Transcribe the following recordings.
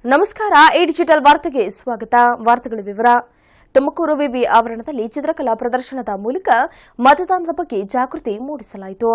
ನಮಸ್ಕಾರ A digital ವಾರ್ತೆಗೆ ಸ್ವಾಗತ ವಾರ್ತೆಗಳ ವಿವರ ತುಮಕೂರು ವಿವಿ ಆವರಣದಲ್ಲಿ ಚಿತ್ರಕಲಾ ಪ್ರದರ್ಶನದ ಮೂಲಕ ಮತದಾನದ ಬಗ್ಗೆ ಜಾಗೃತಿ ಮೂಡಿಸಲಾಯಿತು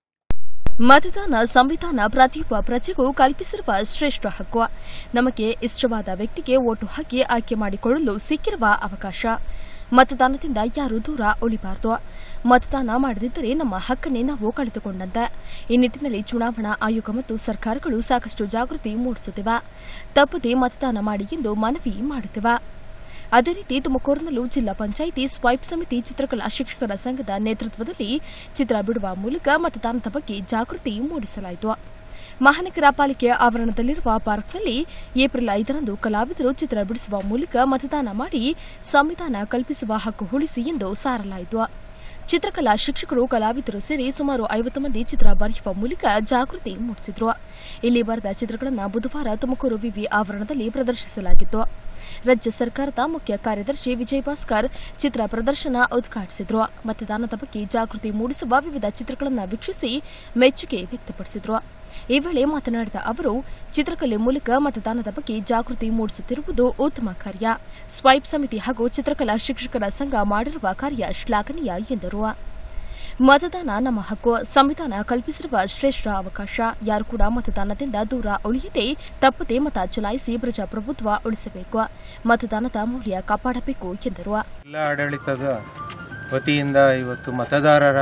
ಮತದಾನ ಸಂವಿಧಾನ ಪ್ರತಿಯೊಬ್ಬ ಪ್ರಜೆಗೂ ಕಲ್ಪಿಸಿರುವ ಶ್ರೇಷ್ಠ ಹಕ್ಕು ನಮಗೆ ಇಷ್ಟವಾದ ವ್ಯಕ್ತಿಗೆ ಓಟು ಹಾಕಿ ಆಯ್ಕೆ ಮಾಡಿಕೊಳ್ಳಲು ಸಿಕ್ಕಿರುವ ಅವಕಾಶ ಮತದಾನದಿಂದ ಯಾರೂ ದೂರ ಉಳಿಬಾರದು ಮತದಾನ ಮಾಡದಿದ್ದರೆ ನಮ್ಮ ಹಕ್ಕನ್ನೇ ನಾವು ಕಳೆದುಕೊಂಡಂತೆ ಈ ನಿಟ್ಟಿನಲ್ಲಿ ಚುನಾವಣಾ ಆಯೋಗ ಮತ್ತು ಸರ್ಕಾರಗಳು ಸಾಕಷ್ಟು ಜಾಗೃತಿ ಮೂಡಿಸುತ್ತಿವೆ ತಪ್ಪದೇ ಮತದಾನ ಮಾಡಿ ಎಂದು ಮನವಿ ಮಾಡುತ್ತಿವೆ ಅದೇ ರೀತಿ ತುಮಕೂರಿನಲ್ಲೂ ಜಿಲ್ಲಾ ಪಂಚಾಯಿತಿ ಸ್ವೈಪ್ ಸಮಿತಿ ಚಿತ್ರಕಲಾ ಶಿಕ್ಷಕರ ಸಂಘದ ನೇತೃತ್ವದಲ್ಲಿ ಚಿತ್ರ ಬಿಡುವ ಮೂಲಕ ಮತದಾನದ ಬಗ್ಗೆ ಜಾಗೃತಿ ಮೂಡಿಸಲಾಯಿತು ಮಹಾನಗರ ಪಾಲಿಕೆ ಆವರಣದಲ್ಲಿರುವ ಪಾರ್ಕ್ನಲ್ಲಿ ಏಪ್ರಿಲ್ ಐದರಂದು ಕಲಾವಿದರು ಚಿತ್ರ ಬಿಡಿಸುವ ಮೂಲಕ ಮತದಾನ ಮಾಡಿ ಸಂವಿಧಾನ ಕಲ್ಪಿಸುವ ಹಕ್ಕು ಉಳಿಸಿ ಎಂದು ಸಾರಲಾಯಿತು ಚಿತ್ರಕಲಾ ಶಿಕ್ಷಕರು ಕಲಾವಿದರು ಸೇರಿ ಸುಮಾರು ಐವತ್ತು ಮಂದಿ ಚಿತ್ರ ಬರೆಯುವ ಮೂಲಕ ಜಾಗೃತಿ ಮೂಡಿಸಿದ್ರು ಇಲ್ಲಿ ಬರೆದ ಚಿತ್ರಗಳನ್ನು ಬುಧವಾರ ತುಮಕೂರು ವಿವಿ ಆವರಣದಲ್ಲಿ ಪ್ರದರ್ಶಿಸಲಾಗಿತ್ತು ರಾಜ್ಯ ಸರ್ಕಾರದ ಮುಖ್ಯ ಕಾರ್ಯದರ್ಶಿ ವಿಜಯ್ ಭಾಸ್ಕರ್ ಚಿತ್ರ ಪ್ರದರ್ಶನ ಉದ್ಘಾಟಿಸಿದ್ರು ಮತದಾನದ ಬಗ್ಗೆ ಜಾಗೃತಿ ಮೂಡಿಸುವ ವಿವಿಧ ಚಿತ್ರಗಳನ್ನು ವೀಕ್ಷಿಸಿ ಮೆಚ್ಚುಗೆ ವ್ಯಕ್ತಪಡಿಸಿದ್ರು ಈ ವೇಳೆ ಮಾತನಾಡಿದ ಅವರು ಚಿತ್ರಕಲೆ ಮೂಲಕ ಮತದಾನದ ಬಗ್ಗೆ ಜಾಗೃತಿ ಮೂಡಿಸುತ್ತಿರುವುದು ಉತ್ತಮ ಕಾರ್ಯ ಸ್ವೈಪ್ ಸಮಿತಿ ಹಾಗೂ ಚಿತ್ರಕಲಾ ಶಿಕ್ಷಕರ ಸಂಘ ಮಾಡಿರುವ ಕಾರ್ಯ ಶ್ಲಾಘನೀಯ ಎಂದರು ಮತದಾನ ನಮ್ಮ ಹಕ್ಕು ಸಂವಿಧಾನ ಕಲ್ಪಿಸಿರುವ ಶ್ರೇಷ್ಠ ಅವಕಾಶ ಯಾರು ಕೂಡ ಮತದಾನದಿಂದ ದೂರ ಉಳಿಯದೆ ತಪ್ಪದೆ ಮತ ಚಲಾಯಿಸಿ ಪ್ರಜಾಪ್ರಭುತ್ವ ಉಳಿಸಬೇಕು ಮತದಾನದ ಮೌಲ್ಯ ಕಾಪಾಡಬೇಕು ಎಂದರು ಜಿಲ್ಲಾ ಆಡಳಿತದ ವತಿಯಿಂದ ಇವತ್ತು ಮತದಾರರ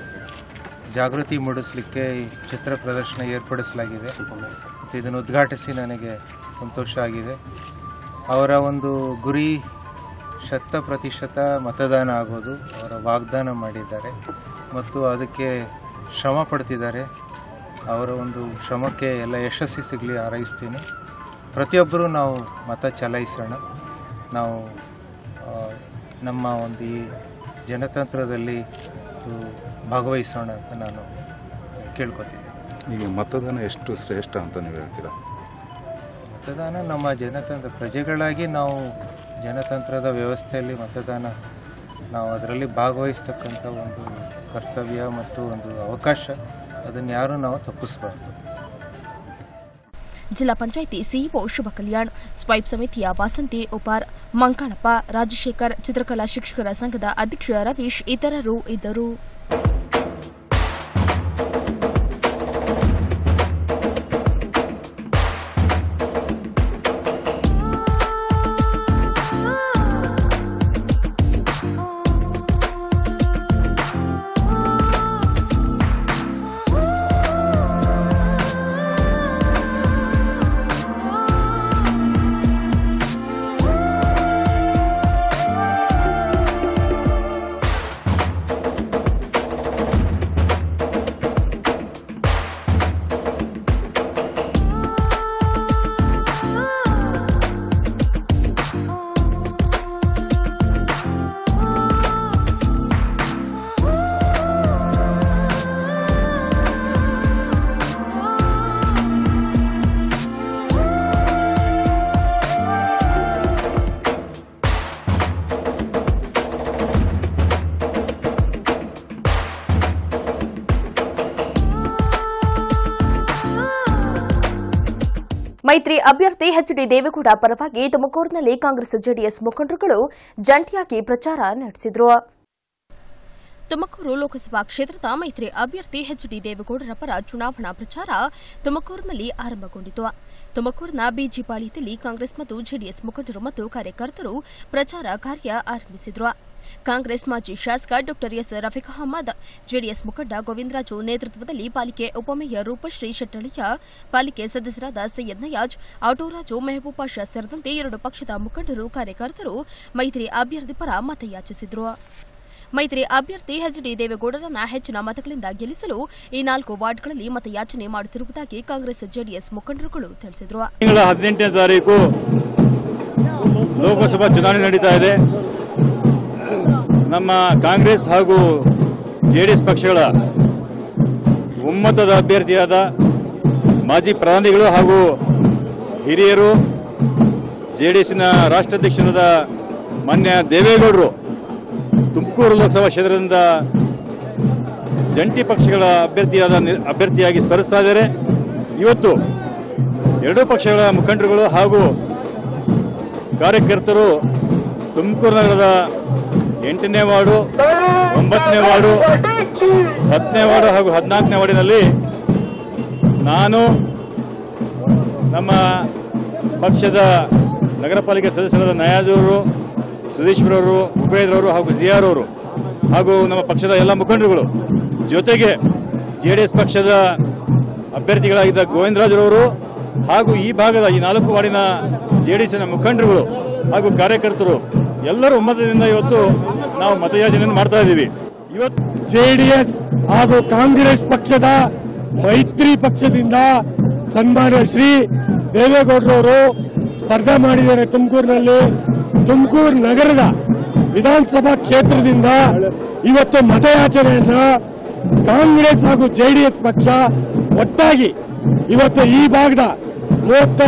ಜಾಗೃತಿ ಮೂಡಿಸಲಿಕ್ಕೆ ಈ ಚಿತ್ರ ಪ್ರದರ್ಶನ ಏರ್ಪಡಿಸಲಾಗಿದೆ ಮತ್ತು ಇದನ್ನು ಉದ್ಘಾಟಿಸಿ ನನಗೆ ಸಂತೋಷ ಆಗಿದೆ ಅವರ ಒಂದು ಗುರಿ ಶತ ಪ್ರತಿಶತ ಮತದಾನ ಆಗೋದು ಅವರ ವಾಗ್ದಾನ ಮಾಡಿದ್ದಾರೆ ಮತ್ತು ಅದಕ್ಕೆ ಶ್ರಮ ಪಡ್ತಿದ್ದಾರೆ ಅವರ ಒಂದು ಶ್ರಮಕ್ಕೆ ಎಲ್ಲ ಯಶಸ್ಸು ಸಿಗಲಿ ಹಾರೈಸ್ತೀನಿ ಪ್ರತಿಯೊಬ್ಬರೂ ನಾವು ಮತ ಚಲಾಯಿಸೋಣ ನಾವು ಆ, ನಮ್ಮ ಒಂದು ಈ ಜನತಂತ್ರದಲ್ಲಿ ಇದು ಭಾಗವಹಿಸೋಣ ಅಂತ ನಾನು ಕೇಳ್ಕೊತಿದ್ದೆ ಈಗ ಮತದಾನ ಎಷ್ಟು ಶ್ರೇಷ್ಠ ಅಂತ ನೀವು ಹೇಳ್ತೀರಾ ಮತದಾನ ನಮ್ಮ ಜನತಂತ್ರ ಪ್ರಜೆಗಳಾಗಿ ನಾವು ಜನತಂತ್ರದ ವ್ಯವಸ್ಥೆಯಲ್ಲಿ ಮತದಾನ ನಾವು ಅದರಲ್ಲಿ ಭಾಗವಹಿಸ್ತಕ್ಕಂಥ ಒಂದು ಕರ್ತವ್ಯ ಮತ್ತು ಒಂದು ಅವಕಾಶ ಅದನ್ನು ಯಾರೂ ನಾವು ತಪ್ಪಿಸಬಾರ್ದು ಜಿಲ್ಲಾ ಪಂಚಾಯಿತಿ ಸಿಇಒ ಶುಭ ಕಲ್ಯಾಣ್ ಸ್ವೈಪ್ ಸಮಿತಿಯ ವಾಸಂತಿ ಉಪಾರ್ ಮಂಕಾಳಪ್ಪ ರಾಜಶೇಖರ್ ಚಿತ್ರಕಲಾ ಶಿಕ್ಷಕರ ಸಂಘದ ಅಧ್ಯಕ್ಷ ರವೀಶ್ ಇತರರು ಇದ್ದರು ಮೈತ್ರಿ ಅಭ್ಯರ್ಥಿ ಎಚ್ಡಿ ದೇವೇಗೌಡ ಪರವಾಗಿ ತುಮಕೂರಿನಲ್ಲಿ ಕಾಂಗ್ರೆಸ್ ಜೆಡಿಎಸ್ ಮುಖಂಡರುಗಳು ಜಂಟಿಯಾಗಿ ಪ್ರಚಾರ ನಡೆಸಿದರು ತುಮಕೂರು ಲೋಕಸಭಾ ಕ್ಷೇತ್ರದ ಮೈತ್ರಿ ಅಭ್ಯರ್ಥಿ ಎಚ್ಡಿ ದೇವೇಗೌಡರ ಪರ ಚುನಾವಣಾ ಪ್ರಚಾರ ತುಮಕೂರಿನಲ್ಲಿ ಆರಂಭಗೊಂಡಿತು ತುಮಕೂರಿನ ಬಿಜಿಪಾಳ್ಯದಲ್ಲಿ ಕಾಂಗ್ರೆಸ್ ಮತ್ತು ಜೆಡಿಎಸ್ ಮುಖಂಡರು ಮತ್ತು ಕಾರ್ಯಕರ್ತರು ಪ್ರಚಾರ ಕಾರ್ಯ ಆರಂಭಿಸಿದರು ಕಾಂಗ್ರೆಸ್ ಮಾಜಿ ಶಾಸಕ ಡಾ ಎಸ್ ರಫೀಕ್ ಅಹಮದ್ ಜೆಡಿಎಸ್ ಮುಖಂಡ ಗೋವಿಂದರಾಜು ನೇತೃತ್ವದಲ್ಲಿ ಪಾಲಿಕೆ ಉಪಮೇಯರ್ ರೂಪಶ್ರೀ ಶೆಟ್ಟಳಿಯ ಪಾಲಿಕೆ ಸದಸ್ಯರಾದ ಸೈಯದ್ ನಯಾಜ್ ಆಟೋರಾಜು ಮೆಹಬೂಬ್ ಪಾಷಾ ಸೇರಿದಂತೆ ಎರಡು ಪಕ್ಷದ ಮುಖಂಡರು ಕಾರ್ಯಕರ್ತರು ಮೈತ್ರಿ ಅಭ್ಯರ್ಥಿ ಪರ ಮತಯಾಚಿಸಿದರು ಮೈತ್ರಿ ಅಭ್ಯರ್ಥಿ ಎಚ್ಡಿ ದೇವೇಗೌಡರನ್ನ ಹೆಚ್ಚಿನ ಮತಗಳಿಂದ ಗೆಲ್ಲಿಸಲು ಈ ನಾಲ್ಕು ವಾರ್ಡ್ಗಳಲ್ಲಿ ಮತಯಾಚನೆ ಮಾಡುತ್ತಿರುವುದಾಗಿ ಕಾಂಗ್ರೆಸ್ ಜೆಡಿಎಸ್ ಮುಖಂಡರುಗಳು ತಿಳಿಸಿದರು ತಿಂಗಳ ಹದಿನೆಂಟನೇ ತಾರೀಕು ಲೋಕಸಭಾ ಚುನಾವಣೆ ನಡೀತಾ ಇದೆ ನಮ್ಮ ಕಾಂಗ್ರೆಸ್ ಹಾಗೂ ಜೆಡಿಎಸ್ ಪಕ್ಷಗಳ ಒಮ್ಮತದ ಅಭ್ಯರ್ಥಿಯಾದ ಮಾಜಿ ಪ್ರಧಾನಿಗಳು ಹಾಗೂ ಹಿರಿಯರು ಜೆಡಿಎಸ್ನ ರಾಷ್ಟ್ರಾಧ್ಯಕ್ಷರಾದ ಮಾನ್ಯ ದೇವೇಗೌಡರು ತುಮಕೂರು ಲೋಕಸಭಾ ಕ್ಷೇತ್ರದಿಂದ ಜಂಟಿ ಪಕ್ಷಗಳ ಅಭ್ಯರ್ಥಿಯಾದ ನಿ- ಅಭ್ಯರ್ಥಿಯಾಗಿ ಸ್ಪರ್ಧಿಸ್ತಾ ಇದ್ದಾರೆ ಇವತ್ತು ಎರಡೂ ಪಕ್ಷಗಳ ಮುಖಂಡರುಗಳು ಹಾಗೂ ಕಾರ್ಯಕರ್ತರು ತುಮಕೂರು ನಗರದ ಎಂಟನೇ ವಾರ್ಡು ಒಂಬತ್ತನೇ ವಾರ್ಡು ಹತ್ತನೇ ವಾರ್ಡು ಹಾಗೂ ಹದಿನಾಲ್ಕನೇ ವಾರ್ಡಿನಲ್ಲಿ ನಾನು ನಮ್ಮ ಪಕ್ಷದ ನಗರ ಪಾಲಿಕೆ ಸದಸ್ಯರಾದ ನಯಾಜವರು ಸುಧೀಶ್ವರವರು ಉಪೇಂದ್ರವರು ಹಾಗೂ ಜಿಆರ್ ಅವರು ಹಾಗೂ ನಮ್ಮ ಪಕ್ಷದ ಎಲ್ಲ ಮುಖಂಡರುಗಳು ಜೊತೆಗೆ ಜೆ ಡಿ ಎಸ್ ಪಕ್ಷದ ಅಭ್ಯರ್ಥಿಗಳಾಗಿದ್ದ ಗೋವಿಂದರಾಜರವರು ಹಾಗೂ ಈ ಭಾಗದ ಈ ನಾಲ್ಕು ವಾರ್ಡಿನ ಜೆ ಡಿ ಎಸ್ನ ಮುಖಂಡರುಗಳು ಹಾಗೂ ಕಾರ್ಯಕರ್ತರು ಎಲ್ಲರೂ ಒಮ್ಮತದಿಂದ ಇವತ್ತು ನಾವು ಮತಯಾಚನೆಯನ್ನು ಮಾಡ್ತಾ ಇದ್ದೀವಿ ಇವತ್ತು ಜೆಡಿಎಸ್ ಹಾಗೂ ಕಾಂಗ್ರೆಸ್ ಪಕ್ಷದ ಮೈತ್ರಿ ಪಕ್ಷದಿಂದ ಸನ್ಮಾನ್ಯ ಶ್ರೀ ದೇವೇಗೌಡರವರು ಸ್ಪರ್ಧೆ ಮಾಡಿದ್ದಾರೆ ತುಮಕೂರಿನಲ್ಲಿ ತುಮಕೂರು ನಗರದ ವಿಧಾನಸಭಾ ಕ್ಷೇತ್ರದಿಂದ ಇವತ್ತು ಮತಯಾಚನೆಯನ್ನ ಕಾಂಗ್ರೆಸ್ ಹಾಗೂ ಜೆಡಿಎಸ್ ಪಕ್ಷ ಒಟ್ಟಾಗಿ ಇವತ್ತು ಈ ಭಾಗದ ಮೂವತ್ತ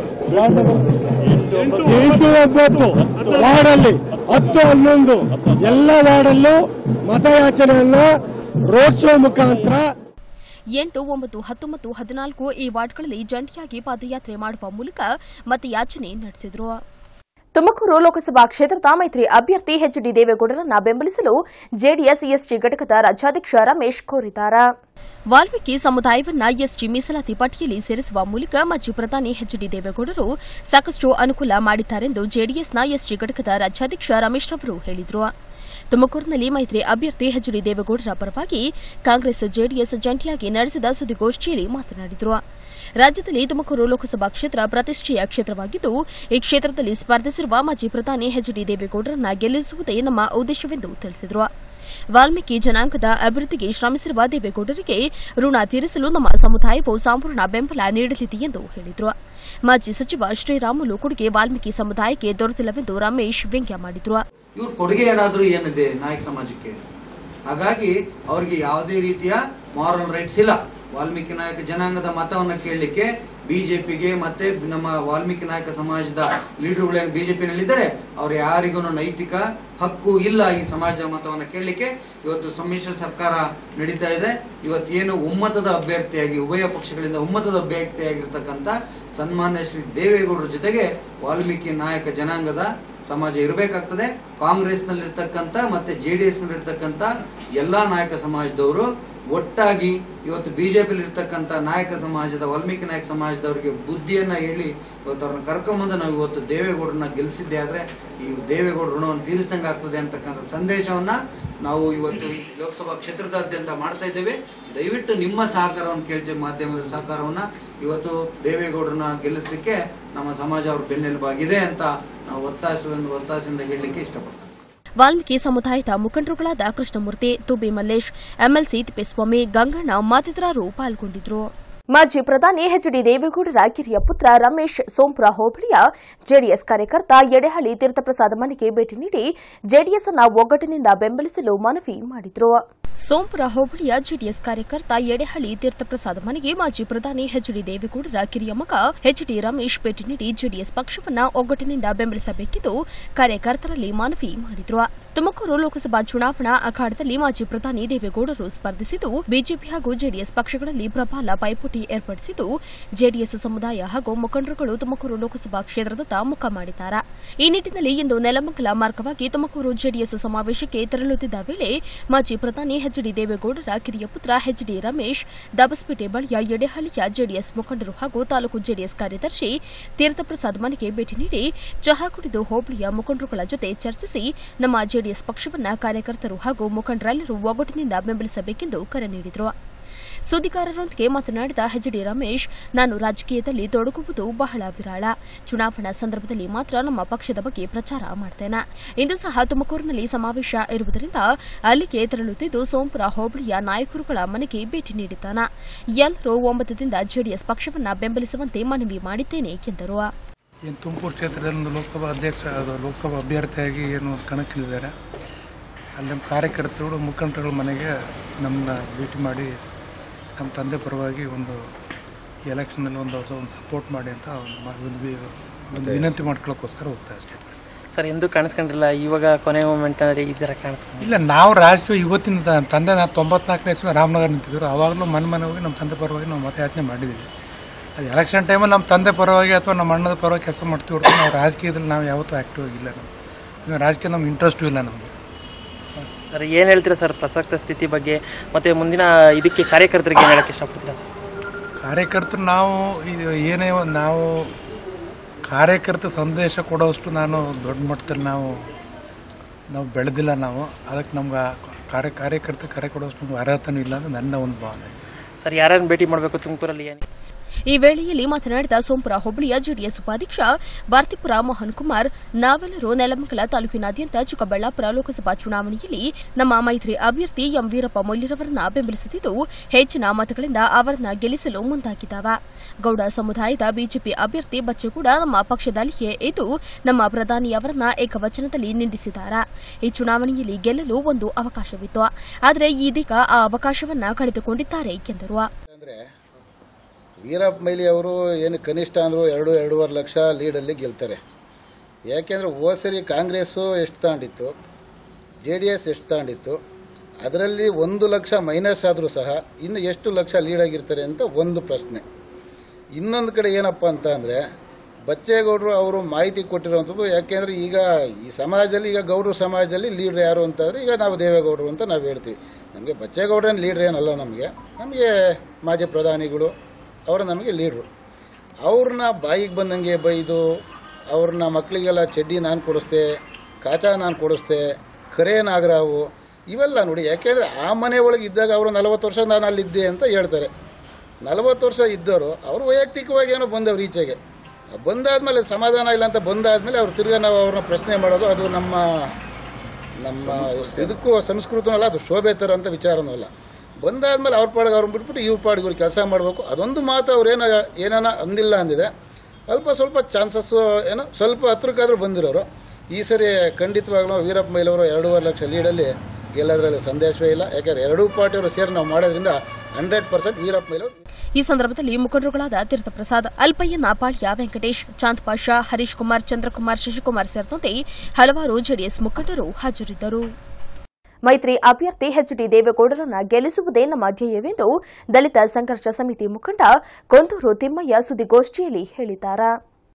ಎಂಟು ಒಂಬತ್ತು ವಾರ್ಡಲ್ಲಿ ಹತ್ತು ಹನ್ನೊಂದು ಎಲ್ಲ ವಾರ್ಡಲ್ಲೂ ಮತಯಾಚನೆಯನ್ನ ರೋಡ್ ಶೋ ಮುಖಾಂತರ ಎಂಟು ಒಂಬತ್ತು ಹತ್ತೊಂಬತ್ತು ಹದಿನಾಲ್ಕು ಈ ವಾರ್ಡ್ಗಳಲ್ಲಿ ಜಂಟಿಯಾಗಿ ಪಾದಯಾತ್ರೆ ಮಾಡುವ ಮೂಲಕ ಮತಯಾಚನೆ ನಡೆಸಿದರು ತುಮಕೂರು ಲೋಕಸಭಾ ಕ್ಷೇತ್ರದ ಮೈತ್ರಿ ಅಭ್ಯರ್ಥಿ ಎಚ್ ಡಿ ದೇವೇಗೌಡರನ್ನ ಬೆಂಬಲಿಸಲು ಜೆಡಿಎಸ್ ಎಸ್ಟಿ ಘಟಕದ ರಾಜ್ಯಾಧ್ಯಕ್ಷ ರಮೇಶ್ ಕೋರಿದ್ದಾರೆ ವಾಲ್ಮೀಕಿ ಸಮುದಾಯವನ್ನ ಎಸ್ಟಿ ಮೀಸಲಾತಿ ಪಟ್ಟಿಯಲ್ಲಿ ಸೇರಿಸುವ ಮೂಲಕ ಮಾಜಿ ಪ್ರಧಾನಿ ಎಚ್ ಡಿ ದೇವೇಗೌಡರು ಸಾಕಷ್ಟು ಅನುಕೂಲ ಮಾಡಿದ್ದಾರೆಂದು ಜೆಡಿಎಸ್ನ ಎಸ್ಟಿ ಘಟಕದ ರಾಜ್ಯಾಧ್ಯಕ್ಷ ರಮೇಶ್ ರವರು ಹೇಳಿದರು ತುಮಕೂರಿನಲ್ಲಿ ಮೈತ್ರಿ ಅಭ್ಯರ್ಥಿ ಎಚ್ ಡಿ ದೇವೇಗೌಡರ ಪರವಾಗಿ ಕಾಂಗ್ರೆಸ್ ಜೆಡಿಎಸ್ ಜಂಟಿಯಾಗಿ ನಡೆಸಿದ ಸುದ್ದಿಗೋಷ್ಠಿಯಲ್ಲಿ ಮಾತನಾಡಿದರು ರಾಜ್ಯದಲ್ಲಿ ತುಮಕೂರು ಲೋಕಸಭಾ ಕ್ಷೇತ್ರ ಪ್ರತಿಷ್ಠೆಯ ಕ್ಷೇತ್ರವಾಗಿದ್ದು ಈ ಕ್ಷೇತ್ರದಲ್ಲಿ ಸ್ಪರ್ಧಿಸಿರುವ ಮಾಜಿ ಪ್ರಧಾನಿ ಎಚ್ ಡಿ ದೇವೇಗೌಡರನ್ನ ಗೆಲ್ಲಿಸುವುದೇ ನಮ್ಮ ಉದ್ದೇಶವೆಂದು ತಿಳಿಸಿದರು ವಾಲ್ಮೀಕಿ ಜನಾಂಗದ ಅಭಿವೃದ್ಧಿಗೆ ಶ್ರಮಿಸಿರುವ ದೇವೇಗೌಡರಿಗೆ ಋಣ ತೀರಿಸಲು ನಮ್ಮ ಸಮುದಾಯವು ಸಂಪೂರ್ಣ ಬೆಂಬಲ ನೀಡಲಿದೆ ಎಂದು ಹೇಳಿದರು ಮಾಜಿ ಸಚಿವ ಶ್ರೀರಾಮುಲು ಕೊಡುಗೆ ವಾಲ್ಮೀಕಿ ಸಮುದಾಯಕ್ಕೆ ದೊರೆತಿಲ್ಲವೆಂದು ರಮೇಶ್ ವ್ಯಂಗ್ಯ ಮಾಡಿದರು ಇವ್ರ ಕೊಡುಗೆ ಏನಾದ್ರೂ ಏನಿದೆ ನಾಯಕ ಸಮಾಜಕ್ಕೆ ಹಾಗಾಗಿ ಅವ್ರಿಗೆ ಯಾವುದೇ ರೀತಿಯ ಮಾರಲ್ ರೈಟ್ಸ್ ಇಲ್ಲ ವಾಲ್ಮೀಕಿ ನಾಯಕ ಜನಾಂಗದ ಮತವನ್ನ ಕೇಳಲಿಕ್ಕೆ ಬಿಜೆಪಿಗೆ ಮತ್ತೆ ನಮ್ಮ ವಾಲ್ಮೀಕಿ ನಾಯಕ ಸಮಾಜದ ಲೀಡರ್ಗಳೇನು ಬಿಜೆಪಿನಲ್ಲಿದ್ದಾರೆ ಅವ್ರು ಯಾರಿಗೂ ನೈತಿಕ ಹಕ್ಕು ಇಲ್ಲ ಈ ಸಮಾಜದ ಮತವನ್ನ ಕೇಳಲಿಕ್ಕೆ ಇವತ್ತು ಸಮ್ಮಿಶ್ರ ಸರ್ಕಾರ ನಡೀತಾ ಇದೆ ಇವತ್ತೇನು ಒಮ್ಮತದ ಅಭ್ಯರ್ಥಿಯಾಗಿ ಉಭಯ ಪಕ್ಷಗಳಿಂದ ಒಮ್ಮತದ ಅಭ್ಯರ್ಥಿಯಾಗಿರ್ತಕ್ಕಂಥ ಸನ್ಮಾನ್ಯ ಶ್ರೀ ದೇವೇಗೌಡರ ಜೊತೆಗೆ ವಾಲ್ಮೀಕಿ ನಾಯಕ ಜನಾಂಗದ ಸಮಾಜ ಇರಬೇಕಾಗ್ತದೆ ಕಾಂಗ್ರೆಸ್ ನಲ್ಲಿರ್ತಕ್ಕಂಥ ಮತ್ತೆ ಜೆಡಿಎಸ್ ನಲ್ಲಿರ್ತಕ್ಕಂಥ ಎಲ್ಲಾ ನಾಯಕ ಸಮಾಜದವರು ಒಟ್ಟಾಗಿ ಇವತ್ತು ಬಿಜೆಪಿ ಇರ್ತಕ್ಕಂಥ ನಾಯಕ ಸಮಾಜದ ವಾಲ್ಮೀಕಿ ನಾಯಕ ಸಮಾಜದವರಿಗೆ ಬುದ್ಧಿಯನ್ನ ಹೇಳಿ ಇವತ್ತು ಅವ್ರನ್ನ ಕರ್ಕೊಂಬಂದು ನಾವು ಇವತ್ತು ದೇವೇಗೌಡರನ್ನ ಗೆಲ್ಲಿಸಿದ್ದೆ ಆದ್ರೆ ಈ ದೇವೇಗೌಡ ಋಣವನ್ನು ತೀರಿಸಿದಂಗೆ ಆಗ್ತದೆ ಅಂತಕ್ಕಂಥ ಸಂದೇಶವನ್ನ ನಾವು ಇವತ್ತು ಈ ಲೋಕಸಭಾ ಕ್ಷೇತ್ರದಾದ್ಯಂತ ಮಾಡ್ತಾ ಇದ್ದೇವೆ ದಯವಿಟ್ಟು ನಿಮ್ಮ ಸಹಕಾರವನ್ನು ಕೇಳ್ತೇವೆ ಮಾಧ್ಯಮದ ಸಹಕಾರವನ್ನ ಇವತ್ತು ದೇವೇಗೌಡರನ್ನ ಗೆಲ್ಲಿಸಲಿಕ್ಕೆ ನಮ್ಮ ಸಮಾಜ ಅವ್ರ ಬೆನ್ನೆಲುಬಾಗಿದೆ ಅಂತ ನಾವು ಒತ್ತಾಸವನ್ನು ಒತ್ತಾಸದಿಂದ ಹೇಳಲಿಕ್ಕೆ ಇಷ್ಟಪಡ್ತೇವೆ ವಾಲ್ಮೀಕಿ ಸಮುದಾಯದ ಮುಖಂಡರುಗಳಾದ ಕೃಷ್ಣಮೂರ್ತಿ ತುಬಿ ಮಲ್ಲೇಶ್ ಎಂಎಲ್ಸಿ ತಿಪ್ಪೇಸ್ವಾಮಿ ಗಂಗಣ್ಣ ಮತ್ತಿತರರು ಪಾಲ್ಗೊಂಡಿದ್ರು ಮಾಜಿ ಪ್ರಧಾನಿ ಎಚ್ ಡಿ ದೇವೇಗೌಡರ ಕಿರಿಯ ಪುತ್ರ ರಮೇಶ್ ಸೋಂಪುರ ಹೋಬಳಿಯ ಜೆಡಿಎಸ್ ಕಾರ್ಯಕರ್ತ ಎಡೆಹಳ್ಳಿ ತೀರ್ಥಪ್ರಸಾದ್ ಮನೆಗೆ ಭೇಟಿ ನೀಡಿ ಜೆಡಿಎಸ್ ಅನ್ನ ಒಗ್ಗಟ್ಟಿನಿಂದ ಬೆಂಬಲಿಸಲು ಮನವಿ ಮಾಡಿದ್ರು ಸೋಂಪುರ ಹೋಬಳಿಯ ಜೆಡಿಎಸ್ ಕಾರ್ಯಕರ್ತ ಎಡೆಹಳ್ಳಿ ತೀರ್ಥಪ್ರಸಾದ್ ಮನೆಗೆ ಮಾಜಿ ಪ್ರಧಾನಿ ಎಚ್ ಡಿ ದೇವೇಗೌಡರ ಕಿರಿಯ ಮಗ ಎಚ್ ಡಿ ರಮೇಶ್ ಭೇಟಿ ನೀಡಿ ಜೆಡಿಎಸ್ ಪಕ್ಷವನ್ನ ಒಗ್ಗಟ್ಟಿನಿಂದ ಬೆಂಬಲಿಸಬೇಕೆಂದು ಕಾರ್ಯಕರ್ತರಲ್ಲಿ ಮನವಿ ಮಾಡಿದ್ರು ತುಮಕೂರು ಲೋಕಸಭಾ ಚುನಾವಣಾ ಅಖಾಡದಲ್ಲಿ ಮಾಜಿ ಪ್ರಧಾನಿ ದೇವೇಗೌಡರು ಸ್ಪರ್ಧಿಸಿದ್ದು ಬಿಜೆಪಿ ಹಾಗೂ ಜೆಡಿಎಸ್ ಪಕ್ಷಗಳಲ್ಲಿ ಪ್ರಬಲ ಪೈಪೋಟಿ ಏರ್ಪಡಿಸಿದ್ದು ಜೆಡಿಎಸ್ ಸಮುದಾಯ ಹಾಗೂ ಮುಖಂಡರುಗಳು ತುಮಕೂರು ಲೋಕಸಭಾ ಕ್ಷೇತ್ರದತ್ತ ಮುಖ ಮಾಡಿದ್ದಾರೆ ಈ ನಿಟ್ಟಿನಲ್ಲಿ ಇಂದು ನೆಲಮಂಗಲ ಮಾರ್ಗವಾಗಿ ತುಮಕೂರು ಜೆಡಿಎಸ್ ಸಮಾವೇಶಕ್ಕೆ ತೆರಳುತ್ತಿದ್ದ ವೇಳೆ ಮಾಜಿ ಪ್ರಧಾನಿ ಎಚ್ ಡಿ ದೇವೇಗೌಡರ ಕಿರಿಯ ಪುತ್ರ ಎಚ್ ಡಿ ರಮೇಶ್ ದಬಸ್ಪೇಟೆ ಬಳಿಯ ಎಡೆಹಳ್ಳಿಯ ಜೆಡಿಎಸ್ ಮುಖಂಡರು ಹಾಗೂ ತಾಲೂಕು ಜೆಡಿಎಸ್ ಕಾರ್ಯದರ್ಶಿ ತೀರ್ಥಪ್ರಸಾದ್ ಮನೆಗೆ ಭೇಟಿ ನೀಡಿ ಚಹಾ ಕುಡಿದು ಹೋಬಳಿಯ ಮುಖಂಡರುಗಳ ಜೊತೆ ಚರ್ಚಿಸಿ ನಮ್ಮ ಜೆಡಿಎಸ್ ಪಕ್ಷವನ್ನ ಕಾರ್ಯಕರ್ತರು ಹಾಗೂ ಮುಖಂಡರೆಲ್ಲರೂ ಒಗ್ಗಟ್ಟಿನಿಂದ ಬೆಂಬಲಿಸಬೇಕೆಂದು ಕರೆ ನೀಡಿದರು ಸುದ್ದಿಗಾರರೊಂದಿಗೆ ಮಾತನಾಡಿದ ಎಚ್ ಡಿ ರಮೇಶ್ ನಾನು ರಾಜಕೀಯದಲ್ಲಿ ತೊಡಗುವುದು ಬಹಳ ವಿರಾಳ ಚುನಾವಣಾ ಸಂದರ್ಭದಲ್ಲಿ ಮಾತ್ರ ನಮ್ಮ ಪಕ್ಷದ ಬಗ್ಗೆ ಪ್ರಚಾರ ಮಾಡ್ತೇನೆ ಇಂದು ಸಹ ತುಮಕೂರಿನಲ್ಲಿ ಸಮಾವೇಶ ಇರುವುದರಿಂದ ಅಲ್ಲಿಗೆ ತೆರಳುತ್ತಿದ್ದು ಸೋಂಪುರ ಹೋಬಳಿಯ ನಾಯಕರುಗಳ ಮನೆಗೆ ಭೇಟಿ ನೀಡಿದ್ದಾನೆ ಎಲ್ಲರೂ ಒಮ್ಮತದಿಂದ ಜೆಡಿಎಸ್ ಪಕ್ಷವನ್ನ ಬೆಂಬಲಿಸುವಂತೆ ಮನವಿ ಮಾಡಿದ್ದೇನೆ ಎಂದರು ಏನು ತುಮಕೂರು ಕ್ಷೇತ್ರದಲ್ಲಿ ಒಂದು ಲೋಕಸಭಾ ಅಧ್ಯಕ್ಷ ಅದು ಲೋಕಸಭಾ ಅಭ್ಯರ್ಥಿಯಾಗಿ ಏನು ಕಣಕ್ಕಿಳಿದ್ದಾರೆ ಅಲ್ಲಿ ನಮ್ಮ ಕಾರ್ಯಕರ್ತರು ಮುಖಂಡರುಗಳ ಮನೆಗೆ ನಮ್ಮನ್ನ ಭೇಟಿ ಮಾಡಿ ನಮ್ಮ ತಂದೆ ಪರವಾಗಿ ಒಂದು ಎಲೆಕ್ಷನಲ್ಲಿ ಒಂದು ಹೊಸ ಒಂದು ಸಪೋರ್ಟ್ ಮಾಡಿ ಅಂತ ಒಂದು ಮ- ಒಂದು ವಿ- ಒಂದು ವಿನಂತಿ ಮಾಡ್ಕೊಳ್ಳೋಕ್ಕೋಸ್ಕರ ಹೋಗ್ತಾ ಅಷ್ಟೇ ಸರ್ ಎಂದೂ ಕಾಣಿಸ್ಕೊಂಡಿರಲಿಲ್ಲ ಇವಾಗ ಕೊನೆ ಮೂಮೆಂಟ್ ಅಂದರೆ ಈ ಥರ ಕಾಣಿಸ್ಕೊಂಡು ಇಲ್ಲ ನಾವು ರಾಜಕೀಯ ಇವತ್ತಿನ ತ- ತಂದೆ ನಾವು ತೊಂಬತ್ನಾಲ್ಕನೇ ಇಸ್ವಿ ರಾಮನಗರ ನಿಂತಿದ್ರು ಆವಾಗಲೂ ಮನೆ ಮನೆ ಹೋಗಿ ನಮ್ಮ ತಂದೆ ಪರವಾಗಿ ನಾವು ಮತಯಾಚನೆ ಮಾಡಿದ್ದೀವಿ ಅದು ಎಲೆಕ್ಷನ್ ಟೈಮಲ್ಲಿ ನಮ್ಮ ತಂದೆ ಪರವಾಗಿ ಅಥವಾ ನಮ್ಮ ಅಣ್ಣದ ಪರವಾಗಿ ಕೆಲಸ ಮಾಡ್ತೀವಿ ಹೊರತು ನಾವು ರಾಜಕೀಯದಲ್ಲಿ ನಾವು ಯಾವತ್ತೂ ಆ್ಯಕ್ಟಿವ್ ಆಗಿಲ್ಲ ನಾವು ಇವಾಗ ರಾಜಕೀಯ ನಮ್ಗೆ ಇಂಟ್ರೆಸ್ಟು ಇಲ್ಲ ನಮಗೆ ಸರ್ ಏನು ಹೇಳ್ತೀರಾ ಸರ್ ಪ್ರಸಕ್ತ ಸ್ಥಿತಿ ಬಗ್ಗೆ ಮತ್ತು ಮುಂದಿನ ಇದಕ್ಕೆ ಕಾರ್ಯಕರ್ತರಿಗೆ ಏನು ಹೇಳಕ್ಕೆ ಇಷ್ಟಪಡ್ತೀರಾ ಸರ್ ಕಾರ್ಯಕರ್ತರು ನಾವು ಇದು ಏನೇ ಒಂದು ನಾವು ಕಾರ್ಯಕರ್ತ ಸಂದೇಶ ಕೊಡೋಷ್ಟು ನಾನು ದೊಡ್ಡ ಮಟ್ಟದಲ್ಲಿ ನಾವು ನಾವು ಬೆಳೆದಿಲ್ಲ ನಾವು ಅದಕ್ಕೆ ನಮ್ಗೆ ಆ ಕಾರ್ಯ ಕಾರ್ಯಕರ್ತ ಕರೆ ಕೊಡೋಷ್ಟು ನಮ್ಗೆ ಅರ್ಹತೆನೂ ಇಲ್ಲ ಅಂತ ನನ್ನ ಒಂದು ಭಾವನೆ ಸರ್ ಯಾರ್ಯಾರನ್ನ ಭೇಟಿ ಮಾಡಬೇಕು ತುಮಕೂರಲ್ಲಿ ಏನು ಈ ವೇಳೆಯಲ್ಲಿ ಮಾತನಾಡಿದ ಸೋಂಪುರ ಹೋಬಳಿಯ ಜೆಡಿಎಸ್ ಉಪಾಧ್ಯಕ್ಷ ಬಾರ್ತಿಪುರ ಮೋಹನ್ ಕುಮಾರ್ ನಾವೆಲ್ಲರೂ ನೆಲಮಂಗಲ ತಾಲೂಕಿನಾದ್ಯಂತ ಚಿಕ್ಕಬಳ್ಳಾಪುರ ಲೋಕಸಭಾ ಚುನಾವಣೆಯಲ್ಲಿ ನಮ್ಮ ಮೈತ್ರಿ ಅಭ್ಯರ್ಥಿ ಎಂ ವೀರಪ್ಪ ಮೊಯ್ಲಿರವರನ್ನ ಬೆಂಬಲಿಸುತ್ತಿದ್ದು ಹೆಚ್ಚಿನ ಮತಗಳಿಂದ ಅವರನ್ನ ಗೆಲ್ಲಿಸಲು ಮುಂದಾಗಿದ್ದಾವೆ ಗೌಡ ಸಮುದಾಯದ ಬಿಜೆಪಿ ಅಭ್ಯರ್ಥಿ ಬಚ್ಚೇಗೌಡ ನಮ್ಮ ಪಕ್ಷದಲ್ಲಿಯೇ ಇದ್ದು ನಮ್ಮ ಪ್ರಧಾನಿಯವರನ್ನ ಏಕವಚನದಲ್ಲಿ ನಿಂದಿಸಿದ್ದಾರೆ ಈ ಚುನಾವಣೆಯಲ್ಲಿ ಗೆಲ್ಲಲು ಒಂದು ಅವಕಾಶವಿತ್ತು ಆದರೆ ಇದೀಗ ಆ ಅವಕಾಶವನ್ನ ಕಳೆದುಕೊಂಡಿದ್ದಾರೆ ಎಂದರು ಅಂದರೆ ವೀರಪ್ಪ ಮೊಯ್ಲಿ ಅವರು ಏನು ಕನಿಷ್ಠ ಅಂದರೂ ಎರಡು ಎರಡೂವರೆ ಲಕ್ಷ ಲೀಡಲ್ಲಿ ಗೆಲ್ತಾರೆ ಯಾಕೆಂದರೆ ಹೋದ ಸರಿ ಕಾಂಗ್ರೆಸ್ಸು ಎಷ್ಟು ತಗೊಂಡಿತ್ತು ಜೆ ಡಿ ಎಸ್ ಎಷ್ಟು ತಗೊಂಡಿತ್ತು ಅದರಲ್ಲಿ ಒಂದು ಲಕ್ಷ ಮೈನಸ್ ಆದರೂ ಸಹ ಇನ್ನು ಎಷ್ಟು ಲಕ್ಷ ಲೀಡಾಗಿರ್ತಾರೆ ಅಂತ ಒಂದು ಪ್ರಶ್ನೆ ಇನ್ನೊಂದು ಕಡೆ ಏನಪ್ಪ ಅಂತ ಅಂದರೆ ಬಚ್ಚೇಗೌಡರು ಅವರು ಮಾಹಿತಿ ಕೊಟ್ಟಿರುವಂಥದ್ದು ಯಾಕೆಂದರೆ ಈಗ ಈ ಸಮಾಜದಲ್ಲಿ ಈಗ ಗೌಡ್ರ ಸಮಾಜದಲ್ಲಿ ಲೀಡ್ರ್ ಯಾರು ಅಂತಂದರೆ ಈಗ ನಾವು ದೇವೇಗೌಡರು ಅಂತ ನಾವು ಹೇಳ್ತೀವಿ ನಮಗೆ ಬಚ್ಚೇಗೌಡರೇನು ಲೀಡ್ರ್ ಏನಲ್ಲ ನಮಗೆ ನಮಗೆ ಮಾಜಿ ಪ್ರಧಾನಿಗಳು ಅವರು ನಮಗೆ ಲೀಡ್ರು ಅವ್ರನ್ನ ಬಾಯಿಗೆ ಬಂದಂಗೆ ಬೈದು ಅವ್ರನ್ನ ಮಕ್ಕಳಿಗೆಲ್ಲ ಚಡ್ಡಿ ನಾನು ಕೊಡಿಸ್ದೆ ಕಾಚಾ ನಾನು ಕೊಡಿಸ್ದೆ ಕರೆ ನಾಗರಾವು ಇವೆಲ್ಲ ನೋಡಿ ಯಾಕೆಂದರೆ ಆ ಮನೆ ಒಳಗೆ ಇದ್ದಾಗ ಅವರು ನಲವತ್ತು ವರ್ಷ ನಾನು ಅಲ್ಲಿದ್ದೆ ಅಂತ ಹೇಳ್ತಾರೆ ನಲವತ್ತು ವರ್ಷ ಇದ್ದವರು ಅವರು ವೈಯಕ್ತಿಕವಾಗಿ ಏನೋ ಬಂದವ್ರು ಈಚೆಗೆ ಬಂದಾದ್ಮೇಲೆ ಸಮಾಧಾನ ಇಲ್ಲ ಅಂತ ಬಂದಾದ್ಮೇಲೆ ಅವ್ರು ತಿರ್ಗಾ ನಾವು ಅವ್ರನ್ನ ಪ್ರಶ್ನೆ ಮಾಡೋದು ಅದು ನಮ್ಮ ನಮ್ಮ ಇದಕ್ಕೂ ಸಂಸ್ಕೃತನೂ ಅಲ್ಲ ಅದು ಶೋಭೆ ತರೋಂಥ ವಿಚಾರನೂ ಅಲ್ಲ ಬಂದಾದ್ಮೇಲೆ ಅವ್ರ ಪಾಡಿಗೆ ಅವ್ರನ್ನ ಬಿಟ್ಬಿಟ್ಟು ಇವ್ರ ಪಾಡಿಗೆ ಇವ್ರು ಕೆಲಸ ಮಾಡಬೇಕು ಅದೊಂದು ಮಾತು ಅವ್ರು ಏನೋ ಏನಾನ ಅಂದಿಲ್ಲ ಅಂದಿದೆ ಅಲ್ಪ ಸ್ವಲ್ಪ ಚಾನ್ಸಸ್ಸು ಏನೋ ಸ್ವಲ್ಪ ಹತ್ರಕ್ಕಾದ್ರೂ ಬಂದಿರೋರು ಈ ಸರಿ ಖಂಡಿತವಾಗ್ಲೂ ವೀರಪ್ಪ ಮೊಯ್ಲವರು ಎರಡೂವರೆ ಲಕ್ಷ ಲೀಡಲ್ಲಿ ಗೆಲ್ಲೋದ್ರಲ್ಲಿ ಸಂದೇಶವೇ ಇಲ್ಲ ಯಾಕೆಂದರೆ ಎರಡೂ ಪಾರ್ಟಿಯವರು ಸೇರಿ ನಾವು ಮಾಡೋದ್ರಿಂದ ಹಂಡ್ರೆಡ್ ಪರ್ಸೆಂಟ್ ವೀರಪ್ಪ ಮೊಯ್ಲವರು ಈ ಸಂದರ್ಭದಲ್ಲಿ ಮುಖಂಡರುಗಳಾದ ತೀರ್ಥಪ್ರಸಾದ್ ಅಲ್ಪಯ್ಯ ನಾಪಾಳ್ಯ ವೆಂಕಟೇಶ್ ಚಾಂದ್ ಪಾಷಾ ಹರೀಶ್ ಕುಮಾರ್ ಚಂದ್ರಕುಮಾರ್ ಶಶಿಕುಮಾರ್ ಸೇರಿದಂತೆ ಹಲವಾರು ಜೆಡಿಎಸ್ ಮುಖಂಡರು ಹಾಜರಿದ್ದರು ಮೈತ್ರಿ ಅಭ್ಯರ್ಥಿ ಎಚ್ಡಿ ದೇವೇಗೌಡರನ್ನ ಗೆಲ್ಲಿಸುವುದೇ ನಮ್ಮ ಧ್ಯೇಯವೆಂದು ದಲಿತ ಸಂಘರ್ಷ ಸಮಿತಿ ಮುಖಂಡ ಕೊಂದೂರು ತಿಮ್ಮಯ್ಯ ಸುದ್ದಿಗೋಷ್ಠಿಯಲ್ಲಿ ಹೇಳಿದ್ದಾರೆ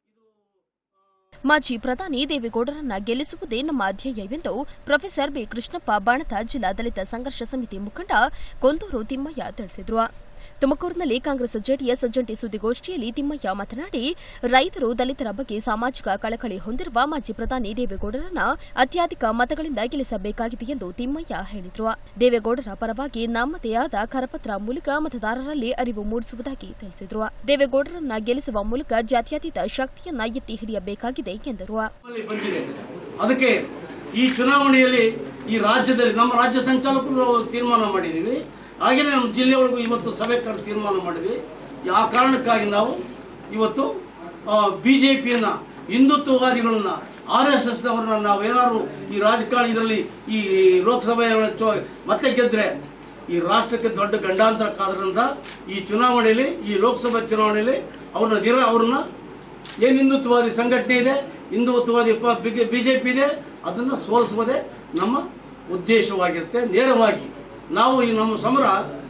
ಮಾಜಿ ಪ್ರಧಾನಿ ದೇವೇಗೌಡರನ್ನ ಗೆಲ್ಲಿಸುವುದೇ ನಮ್ಮ ಧ್ಯೇಯವೆಂದು ಪ್ರೊಫೆಸರ್ ಬಿ ಕೃಷ್ಣಪ್ಪ ಬಾಣತ ಜಿಲ್ಲಾ ದಲಿತ ಸಂಘರ್ಷ ಸಮಿತಿ ಮುಖಂಡ ಕೊಂದೂರು ತಿಮ್ಮಯ್ಯ ತಿಳಿಸಿದರು ತುಮಕೂರಿನಲ್ಲಿ ಕಾಂಗ್ರೆಸ್ ಜೆಡಿಎಸ್ ಜಂಟಿ ಸುದ್ದಿಗೋಷ್ಠಿಯಲ್ಲಿ ತಿಮ್ಮಯ್ಯ ಮಾತನಾಡಿ ರೈತರು ದಲಿತರ ಬಗ್ಗೆ ಸಾಮಾಜಿಕ ಕಳಕಳಿ ಹೊಂದಿರುವ ಮಾಜಿ ಪ್ರಧಾನಿ ದೇವೇಗೌಡರನ್ನ ಅತ್ಯಧಿಕ ಮತಗಳಿಂದ ಗೆಲ್ಲಿಸಬೇಕಾಗಿದೆ ಎಂದು ತಿಮ್ಮಯ್ಯ ಹೇಳಿದರು ದೇವೇಗೌಡರ ಪರವಾಗಿ ನಮ್ಮದೇ ಆದ ಕರಪತ್ರ ಮೂಲಕ ಮತದಾರರಲ್ಲಿ ಅರಿವು ಮೂಡಿಸುವುದಾಗಿ ತಿಳಿಸಿದರು ದೇವೇಗೌಡರನ್ನ ಗೆಲ್ಲಿಸುವ ಮೂಲಕ ಜಾತ್ಯತೀತ ಶಕ್ತಿಯನ್ನ ಎತ್ತಿ ಹಿಡಿಯಬೇಕಾಗಿದೆ ಎಂದರು ಅಲ್ಲಿ ಬಂದಿದೆ ಅದಕ್ಕೆ ಈ ಚುನಾವಣೆಯಲ್ಲಿ ಈ ರಾಜ್ಯದಲ್ಲಿ ನಮ್ಮ ರಾಜ್ಯ ಸಂಚಾಲಕರು ತೀರ್ಮಾನ ಮಾಡಿದ್ದೀವಿ ಹಾಗೆಯೇ ನಮ್ಮ ಜಿಲ್ಲೆಯೊಳಗೂ ಇವತ್ತು ಸಭೆ ಕರೆದು ತೀರ್ಮಾನ ಮಾಡಿದ್ವಿ ಆ ಕಾರಣಕ್ಕಾಗಿ ನಾವು ಇವತ್ತು ಬಿ ಜೆ ಪಿಯನ್ನ ಹಿಂದುತ್ವವಾದಿಗಳನ್ನ ಆರ್ ಎಸ್ ಎಸ್ ಅವರನ್ನ ನಾವೇನಾದ್ರು ಈ ರಾಜಕಾರಣ ಇದರಲ್ಲಿ ಈ ಲೋಕಸಭೆ ಚು- ಮತ್ತೆ ಗೆದ್ರೆ ಈ ರಾಷ್ಟ್ರಕ್ಕೆ ದೊಡ್ಡ ಗಂಡಾಂತರ ಕಾದ್ರಿಂದ ಈ ಚುನಾವಣೆಯಲ್ಲಿ ಈ ಲೋಕಸಭಾ ಚುನಾವಣೆಯಲ್ಲಿ ಅವ್ರನ್ನ ನಿರ ಅವ್ರನ್ನ ಏನು ಹಿಂದುತ್ವವಾದಿ ಸಂಘಟನೆ ಇದೆ ಹಿಂದುತ್ವವಾದಿ ಬಿಜೆಪಿ ಇದೆ ಅದನ್ನು ಸೋಲಿಸುವುದೇ ನಮ್ಮ ಉದ್ದೇಶವಾಗಿರುತ್ತೆ ನೇರವಾಗಿ ನಾವು ಈ ನಮ್ಮ ಸಮರ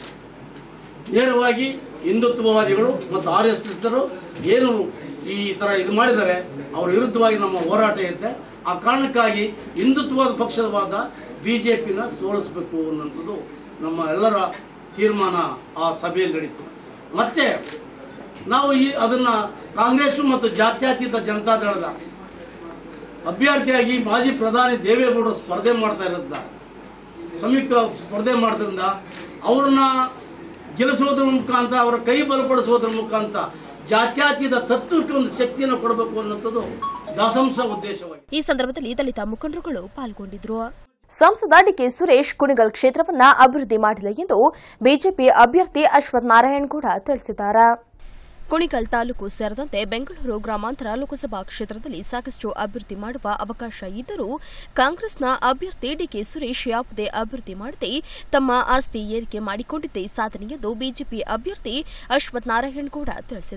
ನೇರವಾಗಿ ಹಿಂದುತ್ವವಾದಿಗಳು ಮತ್ತು ಆರ್ ಎಸ್ ಏನು ಈ ತರ ಇದು ಮಾಡಿದ್ದಾರೆ ಅವರ ವಿರುದ್ಧವಾಗಿ ನಮ್ಮ ಹೋರಾಟ ಇರುತ್ತೆ ಆ ಕಾರಣಕ್ಕಾಗಿ ಹಿಂದುತ್ವದ ಪಕ್ಷವಾದ ಬಿಜೆಪಿನ ಸೋಲಿಸಬೇಕು ಅನ್ನೋಂಥದ್ದು ನಮ್ಮ ಎಲ್ಲರ ತೀರ್ಮಾನ ಆ ಸಭೆಯಲ್ಲಿ ನಡೀತು ಮತ್ತೆ ನಾವು ಈ ಅದನ್ನ ಕಾಂಗ್ರೆಸ್ ಮತ್ತು ಜಾತ್ಯತೀತ ಜನತಾದಳದ ಅಭ್ಯರ್ಥಿಯಾಗಿ ಮಾಜಿ ಪ್ರಧಾನಿ ದೇವೇಗೌಡರು ಸ್ಪರ್ಧೆ ಮಾಡ್ತಾ ಇರೋದ್ರಿಂದ ಸಂಯುಕ್ತ ಸ್ಪರ್ಧೆ ಮಾಡೋದ್ರಿಂದ ಅವ್ರನ್ನ ಗೆಲ್ಲಿಸೋದ್ರ ಮುಖಾಂತರ ಅವರ ಕೈ ಬಲಪಡಿಸೋದ್ರ ಮುಖಾಂತರ ಜಾತ್ಯತೀತ ತತ್ವಕ್ಕೆ ಒಂದು ಶಕ್ತಿಯನ್ನು ಕೊಡಬೇಕು ಅನ್ನೋಂಥದ್ದು ದಾಸಂಸ ಉದ್ದೇಶವಾಗಿದೆ ಈ ಸಂದರ್ಭದಲ್ಲಿ ದಲಿತ ಮುಖಂಡರುಗಳು ಪಾಲ್ಗೊಂಡಿದ್ರು ಸಂಸದ ಡಿಕೆ ಸುರೇಶ್ ಕುಣಿಗಲ್ ಕ್ಷೇತ್ರವನ್ನ ಅಭಿವೃದ್ಧಿ ಮಾಡಿಲ್ಲ ಎಂದು ಬಿಜೆಪಿ ಅಭ್ಯರ್ಥಿ ಅಶ್ವಥ್ ನಾರಾಯಣ್ ಕೂಡ ತಿಳಿಸಿದ್ದಾರೆ ಕುಣಿಗಲ್ ತಾಲೂಕು ಸೇರಿದಂತೆ ಬೆಂಗಳೂರು ಗ್ರಾಮಾಂತರ ಲೋಕಸಭಾ ಕ್ಷೇತ್ರದಲ್ಲಿ ಸಾಕಷ್ಟು ಅಭಿವೃದ್ಧಿ ಮಾಡುವ ಅವಕಾಶ ಇದ್ದರೂ ಕಾಂಗ್ರೆಸ್ನ ಅಭ್ಯರ್ಥಿ ಡಿಕೆ ಸುರೇಶ್ ಯಾವುದೇ ಅಭಿವೃದ್ಧಿ ಮಾಡದೆ ತಮ್ಮ ಆಸ್ತಿ ಏರಿಕೆ ಮಾಡಿಕೊಂಡಿದ್ದೇ ಸಾಧನೆ ಎಂದು ಬಿಜೆಪಿ ಅಭ್ಯರ್ಥಿ ಅಶ್ವಥ್ ನಾರಾಯಣ್ ಕೂಡ ತಿಳಿಸಿದರು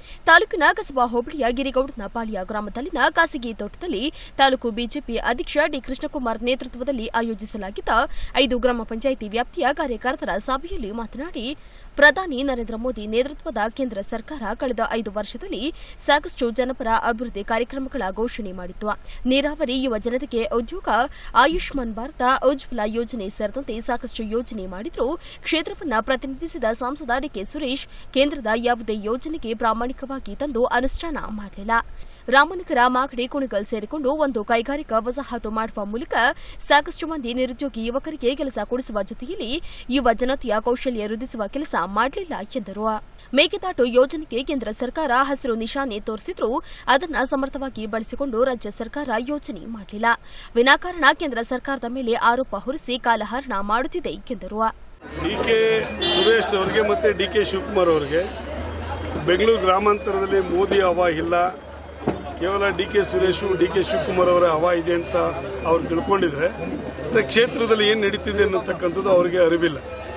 ತಾಲೂಕಿನ ಕಸಬಾ ಹೋಬಳಿಯ ಗಿರಿಗೌಡನ ಪಾಳ್ಯ ಗ್ರಾಮದಲ್ಲಿನ ಖಾಸಗಿ ತೋಟದಲ್ಲಿ ತಾಲೂಕು ಬಿಜೆಪಿ ಅಧ್ಯಕ್ಷ ಡಿ ಕೃಷ್ಣಕುಮಾರ್ ನೇತೃತ್ವದಲ್ಲಿ ಆಯೋಜಿಸಲಾಗಿದ್ದ ಐದು ಗ್ರಾಮ ಪಂಚಾಯಿತಿ ವ್ಯಾಪ್ತಿಯ ಕಾರ್ಯಕರ್ತರ ಸಭೆಯಲ್ಲಿ ಮಾತನಾಡಿ ಪ್ರಧಾನಿ ನರೇಂದ್ರ ಮೋದಿ ನೇತೃತ್ವದ ಕೇಂದ್ರ ಸರ್ಕಾರ ಕಳೆದ ಐದು ವರ್ಷದಲ್ಲಿ ಸಾಕಷ್ಟು ಜನಪರ ಅಭಿವೃದ್ಧಿ ಕಾರ್ಯಕ್ರಮಗಳ ಘೋಷಣೆ ಮಾಡಿತ್ತು ನೀರಾವರಿ ಯುವ ಜನತೆಗೆ ಉದ್ಯೋಗ ಆಯುಷ್ಮಾನ್ ಭಾರತ ಉಜ್ವಲ ಯೋಜನೆ ಸೇರಿದಂತೆ ಸಾಕಷ್ಟು ಯೋಜನೆ ಮಾಡಿದ್ರು ಕ್ಷೇತ್ರವನ್ನ ಪ್ರತಿನಿಧಿಸಿದ ಸಂಸದ ಡಿಕೆ ಸುರೇಶ್ ಕೇಂದ್ರದ ಯಾವುದೇ ಯೋಜನೆಗೆ ಪ್ರಾಮಾಣಿಕವಾಗಿ ತಂದು ಅನುಷ್ಠಾನ ಮಾಡಲಿಲ್ಲ ರಾಮನಗರ ಮಾಗಡಿ ಕುಣಿಗಲ್ ಸೇರಿಕೊಂಡು ಒಂದು ಕೈಗಾರಿಕಾ ವಸಾಹತು ಮಾಡುವ ಮೂಲಕ ಸಾಕಷ್ಟು ಮಂದಿ ನಿರುದ್ಯೋಗಿ ಯುವಕರಿಗೆ ಕೆಲಸ ಕೊಡಿಸುವ ಜೊತೆಯಲ್ಲಿ ಯುವ ಜನತೆಯ ಕೌಶಲ್ಯ ವೃದ್ಧಿಸುವ ಕೆಲಸ ಮಾಡಲಿಲ್ಲ ಎಂದರು ಮೇಕೆದಾಟು ಯೋಜನೆಗೆ ಕೇಂದ್ರ ಸರ್ಕಾರ ಹಸಿರು ನಿಶಾನೆ ತೋರಿಸಿದ್ರೂ ಅದನ್ನ ಸಮರ್ಥವಾಗಿ ಬಳಸಿಕೊಂಡು ರಾಜ್ಯ ಸರ್ಕಾರ ಯೋಜನೆ ಮಾಡಲಿಲ್ಲ ವಿನಾಕಾರಣ ಕೇಂದ್ರ ಸರ್ಕಾರದ ಮೇಲೆ ಆರೋಪ ಹೊರಿಸಿ ಕಾಲಹರಣ ಮಾಡುತ್ತಿದೆ ಎಂದರು ಡಿ ಕೆ ಸುರೇಶ್ ಅವರಿಗೆ ಮತ್ತೆ ಡಿ ಕೆ ಶಿವಕುಮಾರ್ ಅವರಿಗೆ ಬೆಂಗಳೂರು ಗ್ರಾಮಾಂತರದಲ್ಲಿ ಮೋದಿ ಹವಾ ಇಲ್ಲ ಕೇವಲ D K Suresh D K Shivakumar ಅವರ ಹವಾ ಇದೆ ಅಂತ ಅವ್ರು ತಿಳ್ಕೊಂಡಿದ್ರೆ ಮತ್ತೆ ಕ್ಷೇತ್ರದಲ್ಲಿ ಏನು ನಡೀತಿದೆ ಅನ್ನತಕ್ಕಂಥದ್ದು ಅವರಿಗೆ ಅರಿವಿಲ್ಲ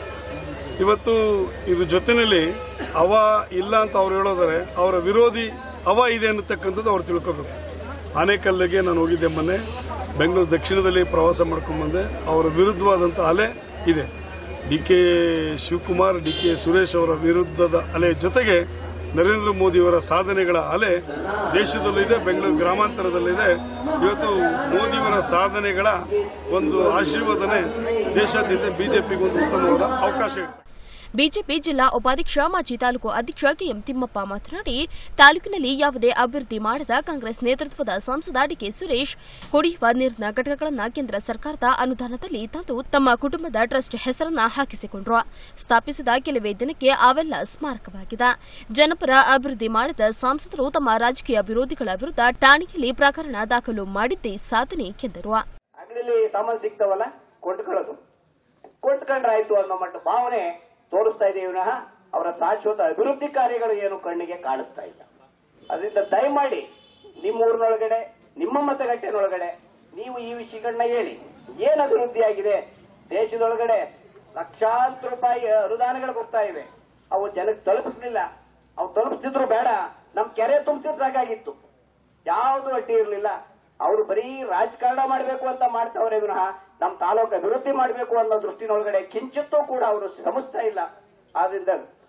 ಇವತ್ತು ಇದ್ರ ಜೊತೆಯಲ್ಲಿ ಹವಾ ಇಲ್ಲ ಅಂತ ಅವ್ರು ಹೇಳೋದಾರೆ ಅವರ ವಿರೋಧಿ ಹವಾ ಇದೆ ಅನ್ನತಕ್ಕಂಥದ್ದು ಅವ್ರು ತಿಳ್ಕೋಬೇಕು ಆನೆಕಲ್ಲಿಗೆ ನಾನು ಹೋಗಿದ್ದೆ ಮೊನ್ನೆ ಬೆಂಗಳೂರು ದಕ್ಷಿಣದಲ್ಲಿ ಪ್ರವಾಸ ಮಾಡ್ಕೊಂಡು ಬಂದೆ ಅವರ ವಿರುದ್ಧವಾದಂಥ ಅಲೆ ಇದೆ D K Shivakumar D K Suresh ಅವರ ವಿರುದ್ಧದ ಅಲೆ ಜೊತೆಗೆ ನರೇಂದ್ರ ಮೋದಿಯವರ ಸಾಧನೆಗಳ ಅಲೆ ದೇಶದಲ್ಲಿದೆ ಬೆಂಗಳೂರು ಗ್ರಾಮಾಂತರದಲ್ಲಿದೆ ಇವತ್ತು ಮೋದಿಯವರ ಸಾಧನೆಗಳ ಒಂದು ಆಶೀರ್ವಾದನೆ ದೇಶಾದ್ಯಂತ ಬಿಜೆಪಿಗೆ ಒಂದು ಉತ್ತಮವಾದ ಅವಕಾಶ ಇದೆ ಬಿಜೆಪಿ ಜಿಲ್ಲಾ ಉಪಾಧ್ಯಕ್ಷ ಮಾಜಿ ತಾಲೂಕು ಅಧ್ಯಕ್ಷ ಕೆಎಂ ತಿಮ್ಮಪ್ಪ ಮಾತನಾಡಿ ತಾಲೂಕಿನಲ್ಲಿ ಯಾವುದೇ ಅಭಿವೃದ್ಧಿ ಮಾಡದ ಕಾಂಗ್ರೆಸ್ ನೇತೃತ್ವದ ಸಂಸದ ಡಿಕೆ ಸುರೇಶ್ ಕುಡಿಯುವ ನೀರಿನ ಘಟಕಗಳನ್ನು ಕೇಂದ್ರ ಸರ್ಕಾರದ ಅನುದಾನದಲ್ಲಿ ತಂದು ತಮ್ಮ ಕುಟುಂಬದ ಟ್ರಸ್ಟ್ ಹೆಸರನ್ನ ಹಾಕಿಸಿಕೊಂಡ್ರು ಸ್ಥಾಪಿಸಿದ ಕೆಲವೇ ದಿನಕ್ಕೆ ಅವೆಲ್ಲ ಸ್ಮಾರಕವಾಗಿದೆ ಜನಪರ ಅಭಿವೃದ್ಧಿ ಮಾಡದ ಸಂಸದರು ತಮ್ಮ ರಾಜಕೀಯ ವಿರೋಧಿಗಳ ವಿರುದ್ಧ ಠಾಣೆಯಲ್ಲಿ ಪ್ರಕರಣ ದಾಖಲು ಮಾಡಿದ್ದೇ ಸಾಧನೆ ಎಂದರು ಅಂಗಡಿಯಲ್ಲಿ ಸಾಮಾನು ಸಿಗ್ತಾವಲ್ಲ ಕೊಂಡ್ಕೊಳ್ಳೋದು ಕೊಂಡ್ಕೊಂಡ್ರಾಯ್ತು ಅನ್ನೋ ಮಟ್ಟ ಭಾವನೆ ತೋರಿಸ್ತಾ ಇದೀವಿ ವಿನಃ ಅವರ ಶಾಶ್ವತ ಅಭಿವೃದ್ಧಿ ಕಾರ್ಯಗಳು ಏನು ಕಣ್ಣಿಗೆ ಕಾಣಿಸ್ತಾ ಇಲ್ಲ ಅದರಿಂದ ದಯಮಾಡಿ ನಿಮ್ಮ ಊರಿನೊಳಗಡೆ ನಿಮ್ಮ ಮತಗಟ್ಟೆನೊಳಗಡೆ ನೀವು ಈ ವಿಷಯಗಳನ್ನ ಹೇಳಿ ಏನ್ ಅಭಿವೃದ್ಧಿ ಆಗಿದೆ ದೇಶದೊಳಗಡೆ ಲಕ್ಷಾಂತರ ರೂಪಾಯಿ ಅನುದಾನಗಳು ಬರ್ತಾ ಇವೆ ಅವು ಜನಕ್ಕೆ ತಲುಪಿಸ್ಲಿಲ್ಲ ಅವು ತಲುಪಿಸಿದ್ರು ಬೇಡ ನಮ್ ಕೆರೆ ತುಂಬಿಸಿದ್ರೆ ಸಾಕಾಗಿತ್ತು ಯಾವುದು ಅಡ್ಡಿ ಇರಲಿಲ್ಲ ಅವರು ಬರೀ ರಾಜಕಾರಣ ಮಾಡಬೇಕು ಅಂತ ಮಾಡ್ತಾವ್ರೆ ವಿನಃ ನಮ್ಮ ತಾಲೂಕು ಅಭಿವೃದ್ಧಿ ಮಾಡಬೇಕು ಅನ್ನೋ ದೃಷ್ಟಿನೊಳಗಡೆ ಕಿಂಚಿತ್ತೂ ಕೂಡ ಅವರು ಶ್ರಮಿಸ್ತಾ ಇಲ್ಲ ಆದ್ರಿಂದ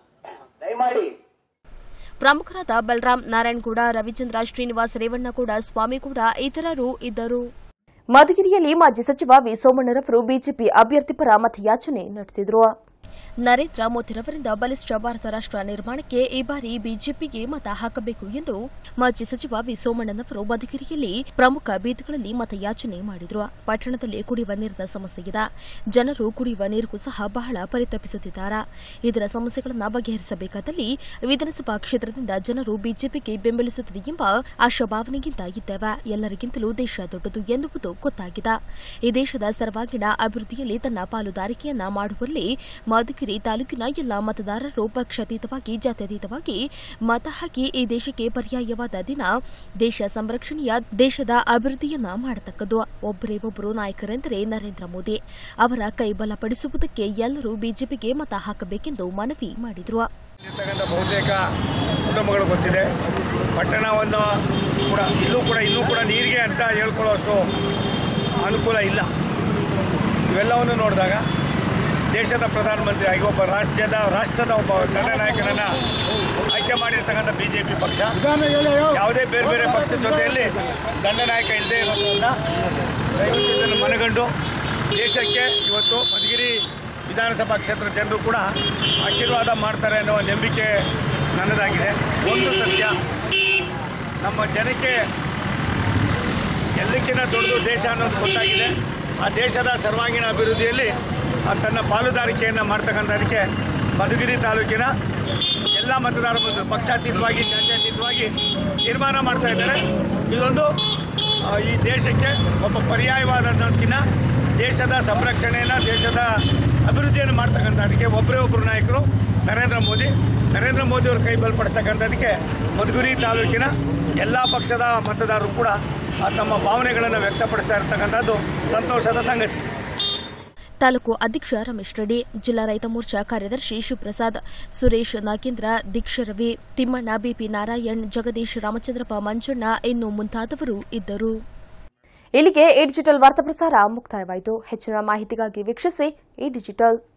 ದಯಮಾಡಿ ಪ್ರಮುಖರಾದ ಬಲರಾಮ್ ನಾರಾಯಣಗೌಡ ರವಿಚಂದ್ರ ಶ್ರೀನಿವಾಸ ರೇವಣ್ಣಗೌಡ ಸ್ವಾಮಿಗೌಡ ಇತರರು ಇದ್ದರು ಮಧುಗಿರಿಯಲ್ಲಿ ಮಾಜಿ ಸಚಿವ ವಿ ಸೋಮಣ್ಣರವರು ಬಿಜೆಪಿ ಅಭ್ಯರ್ಥಿ ಪರ ಮತಯಾಚನೆ ನಡೆಸಿದರು ನರೇಂದ್ರ ಮೋದಿರವರಿಂದ ಬಲಿಷ್ಠ ಭಾರತ ರಾಷ್ಟ್ರ ನಿರ್ಮಾಣಕ್ಕೆ ಈ ಬಾರಿ ಬಿಜೆಪಿಗೆ ಮತ ಹಾಕಬೇಕು ಎಂದು ಮಾಜಿ ಸಚಿವ ವಿ ಸೋಮಣ್ಣನವರು ಮಧುಗಿರಿಯಲ್ಲಿ ಪ್ರಮುಖ ಬೀದಿಗಳಲ್ಲಿ ಮತಯಾಚನೆ ಮಾಡಿದರು ಪಟ್ಟಣದಲ್ಲಿ ಕುಡಿಯುವ ನೀರಿನ ಸಮಸ್ಯೆ ಇದೆ ಜನರು ಕುಡಿಯುವ ನೀರಿಗೂ ಸಹ ಬಹಳ ಪರಿತಪಿಸುತ್ತಿದ್ದಾರೆ ಇದರ ಸಮಸ್ಯೆಗಳನ್ನು ಬಗೆಹರಿಸಬೇಕಾದಲ್ಲಿ ವಿಧಾನಸಭಾ ಕ್ಷೇತ್ರದಿಂದ ಜನರು ಬಿಜೆಪಿಗೆ ಬೆಂಬಲಿಸುತ್ತದೆ ಎಂಬ ಆಶಾಭಾವನೆಯಿಂದ ಇದ್ದೇವೆ ಎಲ್ಲರಿಗಿಂತಲೂ ದೇಶ ದೊಡ್ಡದು ಎನ್ನುವುದು ಗೊತ್ತಾಗಿದೆ ಈ ದೇಶದ ಸರ್ವಾಂಗೀಣ ಅಭಿವೃದ್ಧಿಯಲ್ಲಿ ತನ್ನ ಪಾಲುದಾರಿಕೆಯನ್ನ ಮಾಡುವಲ್ಲಿ ಮಧುಗಿರಿ ತಾಲೂಕಿನ ಎಲ್ಲ ಮತದಾರರು ಪಕ್ಷಾತೀತವಾಗಿ ಜಾತ್ಯತೀತವಾಗಿ ಮತ ಹಾಕಿ ಈ ದೇಶಕ್ಕೆ ಪರ್ಯಾಯವಾದ ದಿನ ದೇಶ ಸಂರಕ್ಷಣೆಯ ದೇಶದ ಅಭಿವೃದ್ಧಿಯನ್ನ ಮಾಡತಕ್ಕದ್ದು ಒಬ್ಬರೇ ಒಬ್ಬರು ನಾಯಕರೆಂದರೆ ನರೇಂದ್ರ ಮೋದಿ ಅವರ ಕೈ ಬಲಪಡಿಸುವುದಕ್ಕೆ ಎಲ್ಲರೂ ಬಿಜೆಪಿಗೆ ಮತ ಹಾಕಬೇಕೆಂದು ಮನವಿ ಮಾಡಿದರು ಇರ್ತಕ್ಕಂಥ ಬಹುತೇಕ ಕುಟುಂಬಗಳು ಗೊತ್ತಿದೆ ಪಟ್ಟಣವನ್ನು ಕೂಡ ಇಲ್ಲೂ ಕೂಡ ಇನ್ನೂ ಕೂಡ ನೀರಿಗೆ ಅಂತ ಹೇಳ್ಕೊಳ್ಳೋಷ್ಟು ಅನುಕೂಲ ಇಲ್ಲ ಇವೆಲ್ಲವನ್ನು ನೋಡಿದಾಗ ದೇಶದ ಪ್ರಧಾನಮಂತ್ರಿ ಆಗಿ ಒಬ್ಬ ರಾಜ್ಯದ ರಾಷ್ಟ್ರದ ಒಬ್ಬ ತಂಡ ನಾಯಕನನ್ನು ಆಯ್ಕೆ ಮಾಡಿರ್ತಕ್ಕಂಥ ಬಿ ಜೆ ಪಿ ಪಕ್ಷ ಯಾವುದೇ ಬೇರೆ ಬೇರೆ ಪಕ್ಷದ ಜೊತೆಯಲ್ಲಿ ದಂಡ ನಾಯಕ ಇಲ್ಲದೆ ಇರೋದ್ರಿಂದ ದಯವಿಟ್ಟು ಇದನ್ನು ಮನಗಂಡು ದೇಶಕ್ಕೆ ಇವತ್ತು ಮಧುಗಿರಿ ವಿಧಾನಸಭಾ ಕ್ಷೇತ್ರ ಜನರು ಕೂಡ ಆಶೀರ್ವಾದ ಮಾಡ್ತಾರೆ ಅನ್ನೋ ನಂಬಿಕೆ ನನ್ನದಾಗಿದೆ ಒಂದು ಸತ್ಯ ನಮ್ಮ ಜನಕ್ಕೆ ಎಲ್ಲಕ್ಕಿಂತ ದೊಡ್ಡದು ದೇಶ ಅನ್ನೋದು ಗೊತ್ತಾಗಿದೆ ಆ ದೇಶದ ಸರ್ವಾಂಗೀಣ ಅಭಿವೃದ್ಧಿಯಲ್ಲಿ ಆ ತನ್ನ ಪಾಲುದಾರಿಕೆಯನ್ನು ಮಾಡ್ತಕ್ಕಂಥದಕ್ಕೆ ಮಧುಗಿರಿ ತಾಲೂಕಿನ ಎಲ್ಲ ಮತದಾರ ಬಂಧುಗಳು ಪಕ್ಷಾತೀತವಾಗಿ ಜಾತ್ಯತೀತವಾಗಿ ತೀರ್ಮಾನ ಮಾಡ್ತಾ ಇದ್ದಾರೆ ಇದೊಂದು ಆ, ಈ ದೇಶಕ್ಕೆ ಒಬ್ಬ ಪರ್ಯಾಯವಾದಕ್ಕಿಂತ ದೇಶದ ಸಂರಕ್ಷಣೆಯನ್ನು ದೇಶದ ಅಭಿವೃದ್ಧಿಯನ್ನು ಮಾಡ್ತಕ್ಕಂಥದಕ್ಕೆ ಒಬ್ಬರೇ ಒಬ್ಬರು ನಾಯಕರು ನರೇಂದ್ರ ಮೋದಿ ನರೇಂದ್ರ ಮೋದಿ ಅವರು ಕೈ ಬಲಪಡಿಸ್ತಕ್ಕಂಥದಕ್ಕೆ ಮಧುಗಿರಿ ತಾಲೂಕಿನ ಎಲ್ಲ ಪಕ್ಷದ ಮತದಾರರು ಕೂಡ ಆ, ತಮ್ಮ ಭಾವನೆಗಳನ್ನು ವ್ಯಕ್ತಪಡಿಸ್ತಾ ಇರತಕ್ಕಂಥದ್ದು ಸಂತೋಷದ ಸಂಗತಿ ತಾಲೂಕು ಅಧ್ಯಕ್ಷ ರಮೇಶ್ ರೆಡ್ಡಿ ಜಿಲ್ಲಾ ರೈತ ಮೋರ್ಚಾ ಕಾರ್ಯದರ್ಶಿ ಶಿವಪ್ರಸಾದ್ ಸುರೇಶ್ ನಾಗೇಂದ್ರ ದೀಕ್ಷಾ ರವಿ ತಿಮ್ಮಣ್ಣ ಬಿಪಿ ನಾರಾಯಣ್ ಜಗದೀಶ್ ರಾಮಚಂದ್ರಪ್ಪ ಮಂಜಣ್ಣ ಇನ್ನು ಮುಂತಾದವರು ಇದ್ದರು ಇಲ್ಲಿಗೆ ಈ ಡಿಜಿಟಲ್ ವಾರ್ತಾ ಪ್ರಸಾರ ಮುಕ್ತಾಯವಾಯಿತು ಹೆಚ್ಚಿನ ಮಾಹಿತಿಗಾಗಿ ವೀಕ್ಷಿಸಿ ಈ ಡಿಜಿಟಲ್